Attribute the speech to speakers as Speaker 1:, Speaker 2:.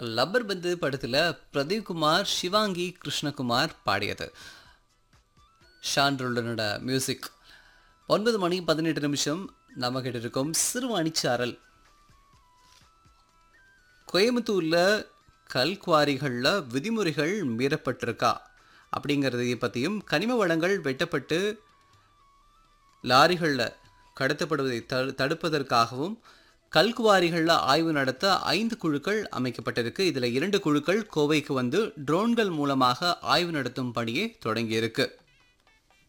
Speaker 1: rubber பந்து படத்தில் பிரதீப் குமார் சிவாங்கி கிருஷ்ணகுமார் பாடியது ஷான்ருல்லனோட மியூசிக் ஒன்பது மணி பதினெட்டு நிமிஷம் நம்ம கிட்ட இருக்கும் சிறுவாணிச்சாரல் கோயம்புத்தூரில் கல்குவாரிகளில் விதிமுறைகள் மீறப்பட்டிருக்கா அப்படிங்கிறதை பற்றியும் கனிம வளங்கள் வெட்டப்பட்டு லாரிகளில் கடத்தப்படுவதை தடு தடுப்பதற்காகவும் கல்குவாரிகளில் ஆய்வு நடத்த ஐந்து குழுக்கள் அமைக்கப்பட்டிருக்கு இதில் இரண்டு குழுக்கள் கோவைக்கு வந்து ட்ரோன்கள் மூலமாக ஆய்வு நடத்தும் பணியை தொடங்கியிருக்கு